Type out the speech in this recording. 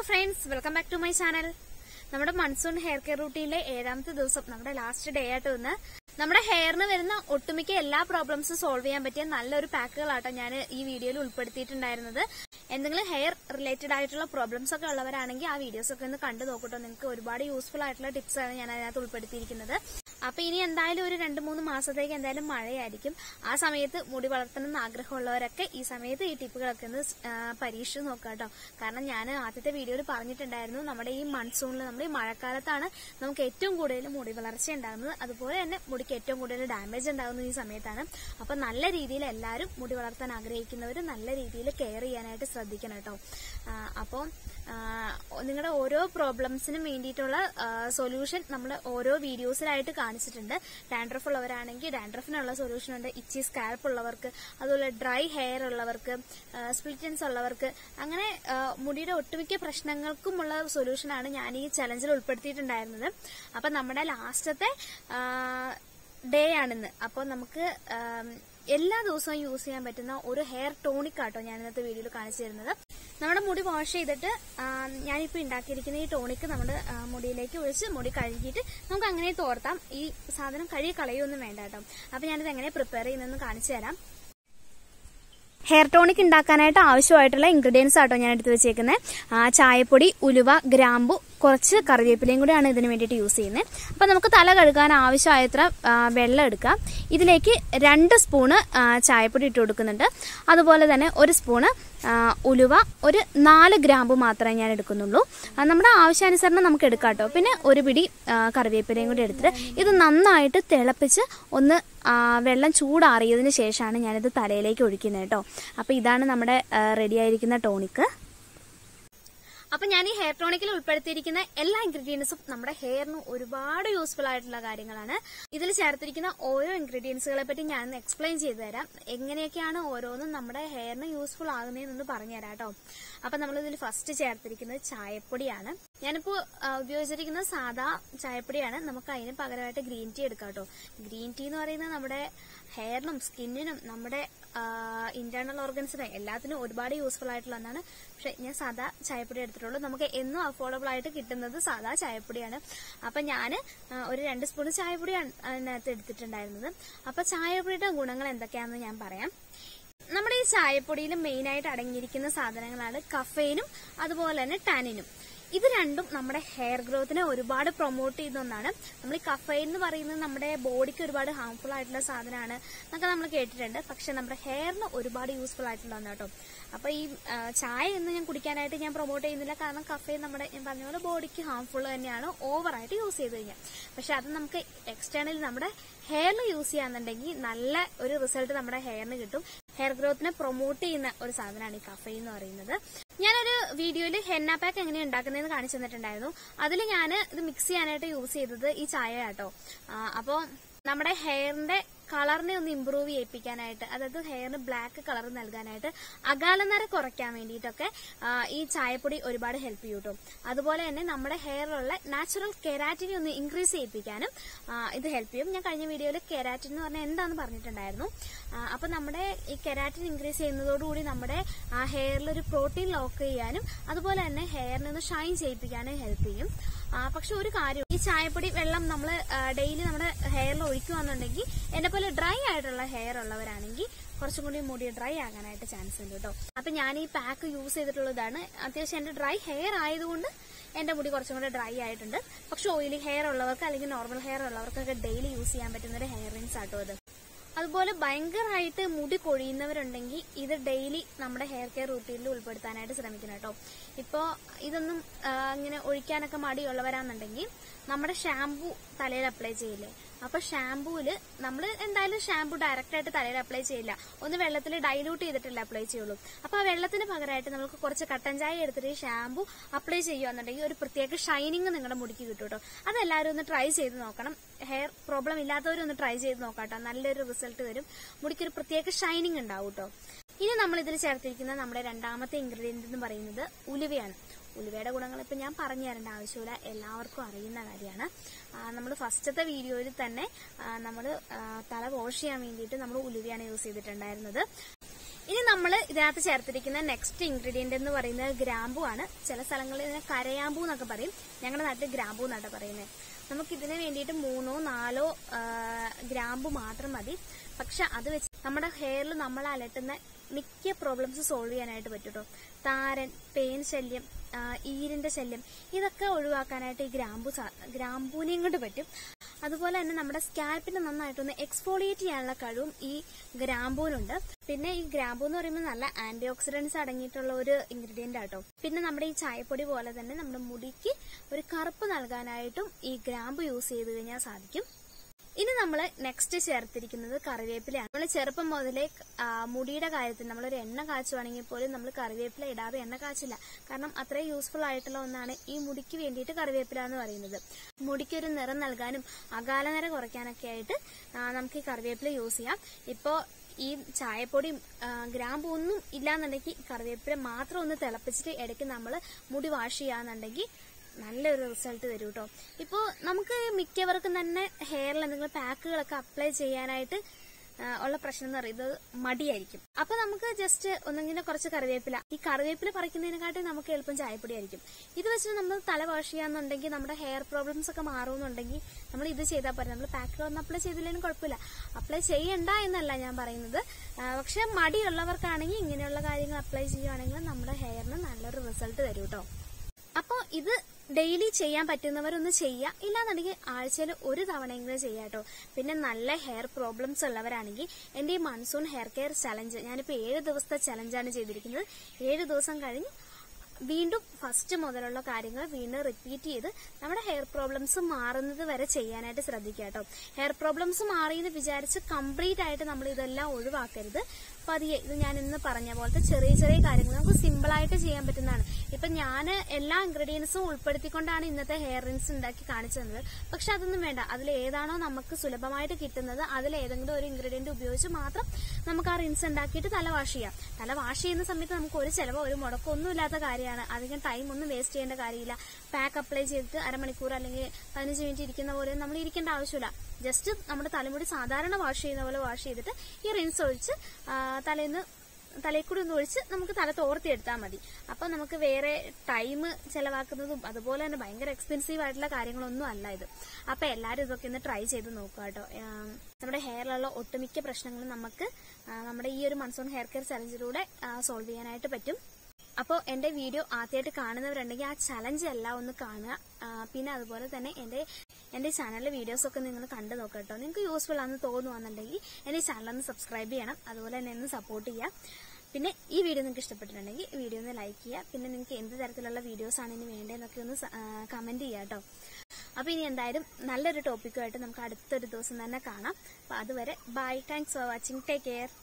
friends welcome back to my channel നമ്മുടെ monsoon hair care റൂട്ടീനിലെ ഏഴാമത്തെ ദിവസം നമ്മുടെ ലാസ്റ്റ് ഡേ ആയിട്ട് വന്ന് നമ്മുടെ ഹെയറിന് വരുന്ന ഒട്ടുമിക്ക എല്ലാ പ്രോബ്ലംസും സോൾവ് ചെയ്യാൻ പറ്റിയ നല്ലൊരു പാക്കുകളാട്ടോ ഞാൻ ഈ വീഡിയോയിൽ ഉൾപ്പെടുത്തിയിട്ടുണ്ടായിരുന്നത് എന്തെങ്കിലും ഹെയർ റിലേറ്റഡ് ആയിട്ടുള്ള പ്രോബ്ലംസ് ഒക്കെ ഉള്ളവരാണെങ്കിൽ ആ വീഡിയോസ് ഒക്കെ ഒന്ന് കണ്ടു നോക്കട്ടോ നിങ്ങൾക്ക് ഒരുപാട് യൂസ്ഫുൾ ആയിട്ടുള്ള ടിപ്സ് ആണ് ഞാൻ അതിനകത്ത് ഉൾപ്പെടുത്തിയിരിക്കുന്നത് അപ്പൊ ഇനി എന്തായാലും ഒരു രണ്ട് മൂന്ന് മാസത്തേക്ക് എന്തായാലും മഴയായിരിക്കും ആ സമയത്ത് മുടി വളർത്തണം എന്ന് ആഗ്രഹമുള്ളവരൊക്കെ ഈ സമയത്ത് ഈ ടിപ്പുകളൊക്കെ ഒന്ന് സ്- ആ, പരീക്ഷിച്ച് നോക്കുക കേട്ടോ കാരണം ഞാൻ ആദ്യത്തെ വീഡിയോയിൽ പറഞ്ഞിട്ടുണ്ടായിരുന്നു നമ്മുടെ ഈ മൺസൂണിൽ നമ്മുടെ ഈ മഴക്കാലത്താണ് നമുക്ക് ഏറ്റവും കൂടുതൽ മുടി വളർച്ച ഉണ്ടാകുന്നത് അതുപോലെ തന്നെ മുടിക്ക് ഏറ്റവും കൂടുതൽ ഡാമേജ് ഉണ്ടാകുന്നത് ഈ സമയത്താണ് അപ്പൊ നല്ല രീതിയിൽ എല്ലാവരും മുടി വളർത്താൻ ആഗ്രഹിക്കുന്നവർ നല്ല രീതിയിൽ കെയർ ചെയ്യാനായിട്ട് ശ്രദ്ധിക്കണം കേട്ടോ അപ്പോൾ നിങ്ങളുടെ ഓരോ പ്രോബ്ലംസിനും വേണ്ടിയിട്ടുള്ള സൊല്യൂഷൻ നമ്മൾ ഓരോ വീഡിയോസിലായിട്ട് കാണിച്ചിട്ടുണ്ട് ഡാൻഡ്രഫ് ഉള്ളവരാണെങ്കിൽ ഡാൻഡ്രഫിനുള്ള സൊല്യൂഷൻ ഉണ്ട് ഇച്ചി സ്കാൽപ്പ് ഉള്ളവർക്ക് അതുപോലെ ഡ്രൈ ഹെയർ ഉള്ളവർക്ക് സ്പ്ലിറ്റൻസ് ഉള്ളവർക്ക് അങ്ങനെ ആ, മുടിയുടെ ഒട്ടുമിക്ക പ്രശ്നങ്ങൾക്കുമുള്ള സൊല്യൂഷനാണ് ഞാൻ ഈ ചലഞ്ചിൽ ഉൾപ്പെടുത്തിയിട്ടുണ്ടായിരുന്നത് അപ്പൊ നമ്മുടെ ലാസ്റ്റത്തെ ഡേ ആണിന്ന് അപ്പോൾ നമുക്ക് ആം, എല്ലാ ദിവസവും യൂസ് ചെയ്യാൻ പറ്റുന്ന ഒരു ഹെയർ ടോണിക് ആട്ടോ ഞാൻ ഇന്നത്തെ വീഡിയോയിൽ കാണിച്ചു തരുന്നത് നമ്മുടെ മുടി വാഷ് ചെയ്തിട്ട് ആം, ഞാനിപ്പോൾ ഉണ്ടാക്കിയിരിക്കുന്ന ഈ ടോണിക്ക് നമ്മുടെ ആ, മുടിയിലേക്ക് ഒഴിച്ച് മുടി കഴുകിയിട്ട് നമുക്ക് അങ്ങനെ തോർത്താം ഈ സാധനം കഴുകി കളയൊന്നും വേണ്ട കേട്ടോ അപ്പൊ ഞാനിത് എങ്ങനെ പ്രിപ്പയർ ചെയ്യുന്നതെന്ന് കാണിച്ചു തരാം ഹെയർ ടോണിക് ഉണ്ടാക്കാനായിട്ട് ആവശ്യമായിട്ടുള്ള ഇൻഗ്രീഡിയൻസ് ആട്ടോ ഞാൻ എടുത്തു വെച്ചേക്കുന്നത് ചായപ്പൊടി ഉലുവ ഗ്രാമ്പു കുറച്ച് കറിവേപ്പിലയും കൂടിയാണ് ഇതിന് വേണ്ടിയിട്ട് യൂസ് ചെയ്യുന്നത് അപ്പം നമുക്ക് തല കഴുകാൻ ആവശ്യമായത്ര ആ, വെള്ളം എടുക്കാം ഇതിലേക്ക് രണ്ട് സ്പൂണ് ആ, ചായപ്പൊടി ഇട്ട് കൊടുക്കുന്നുണ്ട് അതുപോലെ തന്നെ ഒരു സ്പൂണ് ആ, ഉലുവ ഒരു നാല് ഗ്രാമ്പു മാത്രമേ ഞാൻ എടുക്കുന്നുള്ളൂ ആ, നമ്മുടെ ആവശ്യാനുസരണം നമുക്ക് എടുക്കാം കേട്ടോ പിന്നെ ഒരു പിടി ആ, കറിവേപ്പിലയും കൂടി എടുത്തിട്ട് ഇത് നന്നായിട്ട് തിളപ്പിച്ച് ഒന്ന് ആ, വെള്ളം ചൂടാറിയതിന് ശേഷമാണ് ഞാനിത് തലയിലേക്ക് ഒഴിക്കുന്നത് കേട്ടോ അപ്പോൾ ഇതാണ് നമ്മുടെ റെഡി ആയിരിക്കുന്ന ടോണിക്ക് അപ്പൊ ഞാൻ ഈ ഹെയർ ടോണിക്കിൽ ഉൾപ്പെടുത്തിയിരിക്കുന്ന എല്ലാ ഇൻഗ്രീഡിയൻസും നമ്മുടെ ഹെയറിന് ഒരുപാട് യൂസ്ഫുൾ ആയിട്ടുള്ള കാര്യങ്ങളാണ് ഇതിൽ ചേർത്തിരിക്കുന്ന ഓരോ ഇൻഗ്രീഡിയൻസുകളെ പറ്റി ഞാൻ എക്സ്പ്ലെയിൻ ചെയ്തു തരാം എങ്ങനെയൊക്കെയാണ് ഓരോന്നും നമ്മുടെ ഹെയറിന് യൂസ്ഫുൾ ആകുന്നതെന്നൊന്ന് പറഞ്ഞു തരാം കേട്ടോ അപ്പൊ നമ്മൾ ഇതിൽ ഫസ്റ്റ് ചേർത്തിരിക്കുന്നത് ചായപ്പൊടിയാണ് ഞാനിപ്പോ ആ, ഉപയോഗിച്ചിരിക്കുന്നത് സാധാ ചായപ്പൊടിയാണ് നമുക്ക് അതിന് പകരമായിട്ട് ഗ്രീൻ ടീ എടുക്കാം കേട്ടോ ഗ്രീൻ ടീ എന്ന് പറയുന്നത് നമ്മുടെ ഹെയറിനും സ്കിന്നിനും നമ്മുടെ ഇന്റേണൽ ഓർഗൻസിനും എല്ലാത്തിനും ഒരുപാട് യൂസ്ഫുൾ ആയിട്ടുള്ള ഒന്നാണ് പക്ഷെ ഞാൻ സാധാ ചായപ്പൊടി എടുത്തിട്ടുള്ളൂ നമുക്ക് എന്നും അഫോർഡബിൾ ആയിട്ട് കിട്ടുന്നത് സാധാ ചായപ്പൊടിയാണ് അപ്പൊ ഞാൻ ഒരു രണ്ട് സ്പൂൺ ചായപ്പൊടിയാണ് അതിനകത്ത് എടുത്തിട്ടുണ്ടായിരുന്നത് അപ്പൊ ചായപ്പൊടിയുടെ ഗുണങ്ങൾ എന്തൊക്കെയാണെന്ന് ഞാൻ പറയാം നമ്മുടെ ഈ ചായപ്പൊടിയിൽ മെയിൻ ആയിട്ട് അടങ്ങിയിരിക്കുന്ന സാധനങ്ങളാണ് കഫൈനും അതുപോലെ തന്നെ ടാനിനും ഇത് രണ്ടും നമ്മുടെ ഹെയർ ഗ്രോത്തിനെ ഒരുപാട് പ്രൊമോട്ട് ചെയ്യുന്ന ഒന്നാണ് നമ്മൾ ഈ കഫൈൻ എന്ന് പറയുന്നത് നമ്മുടെ ബോഡിക്ക് ഒരുപാട് ഹാർംഫുൾ ആയിട്ടുള്ള സാധനമാണ് എന്നൊക്കെ നമ്മൾ കേട്ടിട്ടുണ്ട് പക്ഷെ നമ്മുടെ ഹെയറിന് ഒരുപാട് യൂസ്ഫുൾ ആയിട്ടുള്ള ഒന്നാണ് കേട്ടോ അപ്പൊ ഈ ആ, ചായ ഒന്നും ഞാൻ കുടിക്കാനായിട്ട് ഞാൻ പ്രൊമോട്ട് ചെയ്യുന്നില്ല കാരണം കഫൈൻ നമ്മുടെ ഞാൻ പറഞ്ഞ പോലെ ബോഡിക്ക് ഹാർംഫുൾ തന്നെയാണ് ഓവറായിട്ട് യൂസ് ചെയ്ത് കഴിഞ്ഞാൽ പക്ഷെ അത് നമുക്ക് എക്സ്റ്റേണലി നമ്മുടെ ഹെയറിൽ യൂസ് ചെയ്യാന്നുണ്ടെങ്കിൽ നല്ല ഒരു റിസൾട്ട് നമ്മുടെ ഹെയറിന് കിട്ടും ഹെയർ ഗ്രോത്തിനെ പ്രൊമോട്ട് ചെയ്യുന്ന ഒരു സാധനമാണ് ഈ കഫൈൻ എന്ന് പറയുന്നത് ഞാനൊരു വീഡിയോയിൽ ഹെന്ന പാക്ക് എങ്ങനെയാണ് ഉണ്ടാക്കുന്നതെന്ന് കാണിച്ചു തന്നിട്ടുണ്ടായിരുന്നു അതിൽ ഞാൻ ഇത് മിക്സ് ചെയ്യാനായിട്ട് യൂസ് ചെയ്തത് ഈ ചായ കേട്ടോ അപ്പോൾ നമ്മുടെ ഹെയറിന്റെ കളറിനെ ഒന്ന് ഇമ്പ്രൂവ് ചെയ്യിപ്പിക്കാനായിട്ട് അതായത് ഹെയറിന് ബ്ലാക്ക് കളർ നൽകാനായിട്ട് അകാലനര കുറയ്ക്കാൻ വേണ്ടിയിട്ടൊക്കെ ആ, ഈ ചായപ്പൊടി ഒരുപാട് ഹെൽപ്പ് ചെയ്യും കേട്ടോ അതുപോലെ തന്നെ നമ്മുടെ ഹെയറിലുള്ള നാച്ചുറൽ കെരാറ്റിനെ ഒന്ന് ഇൻക്രീസ് ചെയ്യിപ്പിക്കാനും ആ, ഇത് ഹെൽപ്പ് ചെയ്യും ഞാൻ കഴിഞ്ഞ വീഡിയോയിൽ കെരാറ്റിൻ എന്ന് പറഞ്ഞാൽ എന്താണെന്ന് പറഞ്ഞിട്ടുണ്ടായിരുന്നു ആ, അപ്പൊ നമ്മുടെ ഈ കെരാറ്റിൻ ഇൻക്രീസ് ചെയ്യുന്നതോടുകൂടി നമ്മുടെ ആ ഹെയറിൽ ഒരു പ്രോട്ടീൻ ലോക്ക് ചെയ്യാനും അതുപോലെ തന്നെ ഹെയറിനെ ഒന്ന് ഷൈൻ ചെയ്യിപ്പിക്കാനും ഹെൽപ്പ് ചെയ്യും ആ, പക്ഷെ ഒരു കാര്യം ഈ ചായപ്പൊടി വെള്ളം നമ്മൾ ഡെയിലി നമ്മുടെ ഹെയറിൽ ഒഴിക്കുകയാണെന്നുണ്ടെങ്കിൽ എന്നെ പോലെ ഡ്രൈ ആയിട്ടുള്ള ഹെയർ ഉള്ളവരാണെങ്കിൽ കുറച്ചും കൂടി മുടി ഡ്രൈ ആകാനായിട്ട് ചാൻസ് ഉണ്ട് കേട്ടോ അപ്പൊ ഞാൻ ഈ പാക്ക് യൂസ് ചെയ്തിട്ടുള്ളതാണ് അത്യാവശ്യം എന്റെ ഡ്രൈ ഹെയർ ആയതുകൊണ്ട് എന്റെ മുടി കുറച്ചും കൂടി ഡ്രൈ ആയിട്ടുണ്ട് പക്ഷെ ഓയിലി ഹെയർ ഉള്ളവർക്ക് അല്ലെങ്കിൽ നോർമൽ ഹെയർ ഉള്ളവർക്കൊക്കെ ഡെയിലി യൂസ് ചെയ്യാൻ പറ്റുന്ന ഒരു ഹെയർ റിൻസ് ആട്ടോ ഇത് അതുപോലെ ഭയങ്കരമായിട്ട് മുടി കൊഴിയുന്നവരുണ്ടെങ്കിൽ ഇത് ഡെയിലി നമ്മുടെ ഹെയർ കെയർ റൂട്ടീനിൽ ഉൾപ്പെടുത്താനായിട്ട് ശ്രമിക്കണം കേട്ടോ ഇപ്പോൾ ഇതൊന്നും ആ, ഇങ്ങനെ ഒഴിക്കാനൊക്കെ മടിയുള്ളവരാണെന്നുണ്ടെങ്കിൽ നമ്മുടെ ഷാംപൂ തലയിൽ അപ്ലൈ ചെയ്യില്ലേ അപ്പൊ ഷാംപൂല് നമ്മൾ എന്തായാലും ഷാംപൂ ഡയറക്റ്റ് ആയിട്ട് തലയിൽ അപ്ലൈ ചെയ്യില്ല ഒന്ന് വെള്ളത്തിൽ ഡൈലൂട്ട് ചെയ്തിട്ടല്ലേ അപ്ലൈ ചെയ്യുള്ളൂ അപ്പൊ ആ വെള്ളത്തിന് പകരമായിട്ട് നമുക്ക് കുറച്ച് കട്ടൻ ചായ എടുത്തിട്ട് ഈ ഷാംപൂ അപ്ലൈ ചെയ്യുകയാണെന്നുണ്ടെങ്കിൽ ഒരു പ്രത്യേക ഷൈനിങ് നിങ്ങളുടെ മുടിക്ക് കിട്ടും കേട്ടോ അതെല്ലാവരും ഒന്ന് ട്രൈ ചെയ്ത് നോക്കണം ഹെയർ പ്രോബ്ലം ഇല്ലാത്തവരൊന്ന് ട്രൈ ചെയ്ത് നോക്കാം കേട്ടോ നല്ലൊരു റിസൾട്ട് വരും മുടിക്ക് ഒരു പ്രത്യേക ഷൈനിങ് ഉണ്ടാവും കേട്ടോ ഇനി നമ്മൾ ഇതിൽ ചേർത്തിരിക്കുന്ന നമ്മുടെ രണ്ടാമത്തെ ഇൻഗ്രീഡിയന്റ് എന്ന് പറയുന്നത് ഉലുവയാണ് ഉലുവയുടെ ഗുണങ്ങൾ ഇപ്പം ഞാൻ പറഞ്ഞു തരേണ്ട ആവശ്യമില്ല എല്ലാവർക്കും അറിയുന്ന കാര്യമാണ് നമ്മൾ ഫസ്റ്റത്തെ വീഡിയോയിൽ തന്നെ നമ്മൾ തല വാഷ് ചെയ്യാൻ വേണ്ടിയിട്ട് നമ്മൾ ഉലുവയാണ് യൂസ് ചെയ്തിട്ടുണ്ടായിരുന്നത് ഇനി നമ്മൾ ഇതിനകത്ത് ചേർത്തിരിക്കുന്ന നെക്സ്റ്റ് ഇൻഗ്രീഡിയന്റ് എന്ന് പറയുന്നത് ഗ്രാമ്പു ആണ് ചില സ്ഥലങ്ങളിൽ ഇതിനെ കരയാമ്പൂ എന്നൊക്കെ പറയും ഞങ്ങളുടെ നാട്ടിൽ ഗ്രാമ്പൂ എന്നാണ് പറയുന്നത് നമുക്ക് ഇതിന് വേണ്ടിയിട്ട് മൂന്നോ നാലോ ആ, ഗ്രാമ്പു മാത്രം മതി പക്ഷെ അത് വെച്ച് നമ്മുടെ ഹെയറിൽ നമ്മൾ അലട്ടുന്ന മിക്ക പ്രോബ്ലംസ് സോൾവ് ചെയ്യാനായിട്ട് പറ്റും കേട്ടോ താരൻ പേൻ ശല്യം ആ, ഈരിന്റെ ശല്യം ഇതൊക്കെ ഒഴിവാക്കാനായിട്ട് ഈ ഗ്രാമ്പു സാ- ഗ്രാമ്പൂനെയും കൊണ്ട് പറ്റും അതുപോലെ തന്നെ നമ്മുടെ സ്കാൽപ്പിനെ നന്നായിട്ടൊന്ന് എക്സ്ഫോളിയേറ്റ് ചെയ്യാനുള്ള കഴിവും ഈ ഗ്രാമ്പൂനുണ്ട് പിന്നെ ഈ ഗ്രാമ്പൂ എന്ന് പറയുമ്പോൾ നല്ല ആന്റി ഓക്സിഡന്റ്സ് അടങ്ങിയിട്ടുള്ള ഒരു ഇൻഗ്രീഡിയന്റ് ആട്ടോ പിന്നെ നമ്മുടെ ഈ ചായപ്പൊടി പോലെ തന്നെ നമ്മുടെ മുടിക്ക് ഒരു കറുപ്പ് നൽകാനായിട്ടും ഈ ഗ്രാമ്പു യൂസ് ചെയ്ത് കഴിഞ്ഞാൽ സാധിക്കും ഇനി നമ്മൾ നെക്സ്റ്റ് ചേർത്തിരിക്കുന്നത് കറിവേപ്പിലയാണ് നമ്മൾ ചെറുപ്പം മുതലേ ആ, മുടിയുടെ കാര്യത്തിൽ നമ്മളൊരു എണ്ണ കാച്ചുവാണെങ്കിൽ പോലും നമ്മൾ കറിവേപ്പില ഇടാതെ എണ്ണ കാച്ചില്ല കാരണം അത്രയും യൂസ്ഫുൾ ആയിട്ടുള്ള ഒന്നാണ് ഈ മുടിക്ക് വേണ്ടിയിട്ട് കറിവേപ്പില എന്ന് പറയുന്നത് മുടിക്ക് ഒരു നിറം നൽകാനും അകാല നിര കുറയ്ക്കാനൊക്കെ ആയിട്ട് ആ, നമുക്ക് ഈ കറിവേപ്പില യൂസ് ചെയ്യാം ഇപ്പോൾ ഈ ചായപ്പൊടിയും ആ, ഗ്രാമ്പും ഒന്നും ഇല്ലാന്നുണ്ടെങ്കിൽ കറിവേപ്പില മാത്രം ഒന്ന് തിളപ്പിച്ചിട്ട് ഇടയ്ക്ക് നമ്മൾ മുടി വാഷ് ചെയ്യാന്നുണ്ടെങ്കിൽ നല്ലൊരു റിസൾട്ട് തരും കേട്ടോ ഇപ്പോൾ നമുക്ക് മിക്കവർക്കും തന്നെ ഹെയറിൽ എന്തെങ്കിലും പാക്കുകളൊക്കെ അപ്ലൈ ചെയ്യാനായിട്ട് ആ, ഉള്ള പ്രശ്നം എന്ന് പറയുന്നത് മടിയായിരിക്കും അപ്പൊ നമുക്ക് ജസ്റ്റ് ഒന്നെങ്കിലും കുറച്ച് കറിവേപ്പില ഈ കറിവേപ്പില പറിക്കുന്നതിനെക്കാട്ടും നമുക്ക് എളുപ്പം ചായപ്പൊടി ആയിരിക്കും ഇത് വെച്ചിട്ട് നമ്മൾ തല വാഷ് ചെയ്യാന്നുണ്ടെങ്കിൽ നമ്മുടെ ഹെയർ പ്രോബ്ലംസ് ഒക്കെ മാറുമെന്നുണ്ടെങ്കിൽ നമ്മൾ ഇത് ചെയ്താൽ പോരെ നമ്മൾ പാക്കുകൾ ഒന്നും അപ്ലൈ ചെയ്തില്ലെങ്കിലും കുഴപ്പമില്ല അപ്ലൈ ചെയ്യണ്ട എന്നല്ല ഞാൻ പറയുന്നത് ആ, പക്ഷെ മടിയുള്ളവർക്കാണെങ്കിൽ ഇങ്ങനെയുള്ള കാര്യങ്ങൾ അപ്ലൈ ചെയ്യുവാണെങ്കിൽ നമ്മുടെ ഹെയറിന് നല്ലൊരു റിസൾട്ട് തരും കേട്ടോ അപ്പോൾ ഇത് ഡെയിലി ചെയ്യാൻ പറ്റുന്നവരൊന്ന് ചെയ്യുക ഇല്ലാന്നുണ്ടെങ്കിൽ ആഴ്ചയിൽ ഒരു തവണയെങ്കിലും ചെയ്യാം കേട്ടോ പിന്നെ നല്ല ഹെയർ പ്രോബ്ലംസ് ഉള്ളവരാണെങ്കിൽ എൻ്റെ ഈ മൺസൂൺ ഹെയർ കെയർ ചലഞ്ച് ഞാനിപ്പോൾ ഏഴ് ദിവസത്തെ ചലഞ്ചാണ് ചെയ്തിരിക്കുന്നത് ഏഴ് ദിവസം കഴിഞ്ഞ് വീണ്ടും ഫസ്റ്റ് മുതലുള്ള കാര്യങ്ങൾ വീണ്ടും റിപ്പീറ്റ് ചെയ്ത് നമ്മുടെ ഹെയർ പ്രോബ്ലംസ് മാറുന്നത് വരെ ചെയ്യാനായിട്ട് ശ്രദ്ധിക്കുക കേട്ടോ ഹെയർ പ്രോബ്ലംസ് മാറിയെന്ന് വിചാരിച്ച് കംപ്ലീറ്റ് ആയിട്ട് നമ്മൾ ഇതെല്ലാം ഒഴിവാക്കരുത് പതിയെ ഇത് ഞാൻ ഇന്ന് പറഞ്ഞ പോലത്തെ ചെറിയ ചെറിയ കാര്യങ്ങൾ നമുക്ക് സിമ്പിൾ ആയിട്ട് ചെയ്യാൻ പറ്റുന്നതാണ് ഇപ്പൊ ഞാൻ എല്ലാ ഇൻഗ്രീഡിയൻസും ഉൾപ്പെടുത്തിക്കൊണ്ടാണ് ഇന്നത്തെ ഹെയർ റിൻസ് ഉണ്ടാക്കി കാണിച്ചു തന്നത് പക്ഷെ അതൊന്നും വേണ്ട അതിൽ ഏതാണോ നമുക്ക് സുലഭമായിട്ട് കിട്ടുന്നത് അതിൽ ഏതെങ്കിലും ഒരു ഇൻഗ്രീഡിയന്റ് ഉപയോഗിച്ച് മാത്രം നമുക്ക് ആ റിൻസ് ഉണ്ടാക്കിയിട്ട് തല വാഷ് ചെയ്യാം തല വാഷ് ചെയ്യുന്ന സമയത്ത് നമുക്ക് ഒരു ചിലവോ ഒരു മുടക്കോ ഒന്നും ഇല്ലാത്ത കാര്യമാണ് അധികം ടൈം ഒന്നും വേസ്റ്റ് ചെയ്യേണ്ട കാര്യമില്ല പാക്ക് അപ്ലൈ ചെയ്തിട്ട് അരമണിക്കൂർ അല്ലെങ്കിൽ പതിനഞ്ച് മിനിറ്റ് ഇരിക്കുന്ന പോലെ നമ്മൾ ഇരിക്കേണ്ട ആവശ്യമില്ല ജസ്റ്റ് നമ്മുടെ തലമുടി സാധാരണ വാഷ് ചെയ്യുന്ന പോലെ വാഷ് ചെയ്തിട്ട് ഈ റിൻസ് ഒഴിച്ച് ആ, തലേന്ന് തലയിൽ കൂടി ഒന്ന് ഒഴിച്ച് നമുക്ക് തല തോർത്തി എടുത്താൽ മതി അപ്പൊ നമുക്ക് വേറെ ടൈം ചെലവാക്കുന്നതും അതുപോലെ തന്നെ ഭയങ്കര എക്സ്പെൻസീവ് ആയിട്ടുള്ള കാര്യങ്ങളൊന്നും അല്ല ഇത് അപ്പൊ എല്ലാവരും ഇതൊക്കെ ഒന്ന് ട്രൈ ചെയ്ത് നോക്കുക കേട്ടോ ആം, നമ്മുടെ ഹെയറിലുള്ള ഒട്ടുമിക്ക പ്രശ്നങ്ങളും നമുക്ക് ആ, നമ്മുടെ ഈ ഒരു മൺസൂൺ ഹെയർ കെയർ ചലഞ്ചിലൂടെ സോൾവ് ചെയ്യാനായിട്ട് പറ്റും അപ്പോൾ എന്റെ വീഡിയോ ആദ്യമായിട്ട് കാണുന്നവരുണ്ടെങ്കിൽ ആ ചലഞ്ച് എല്ലാം ഒന്ന് കാണുക ആ, പിന്നെ അതുപോലെ തന്നെ എന്റെ എന്റെ ചാനലിലെ വീഡിയോസ് ഒക്കെ നിങ്ങൾ കണ്ടു നോക്കുക കേട്ടോ നിങ്ങൾക്ക് യൂസ്ഫുൾ ആണെന്ന് തോന്നുവാന്നുണ്ടെങ്കിൽ എന്റെ ചാനൽ ഒന്ന് സബ്സ്ക്രൈബ് ചെയ്യണം അതുപോലെ തന്നെ ഒന്ന് സപ്പോർട്ട് ചെയ്യുക പിന്നെ ഈ വീഡിയോ നിങ്ങൾക്ക് ഇഷ്ടപ്പെട്ടിട്ടുണ്ടെങ്കിൽ ഈ വീഡിയോ ഒന്ന് ലൈക്ക് ചെയ്യുക പിന്നെ നിങ്ങൾക്ക് എന്ത് തരത്തിലുള്ള വീഡിയോസ് ആണ് ഇനി വേണ്ടതെന്നൊക്കെ ഒന്ന് കമന്റ് ചെയ്യുക കേട്ടോ അപ്പൊ ഇനി എന്തായാലും നല്ലൊരു ടോപ്പിക്കുമായിട്ട് നമുക്ക് അടുത്തൊരു ദിവസം തന്നെ കാണാം അപ്പൊ അതുവരെ bye thanks for watching take care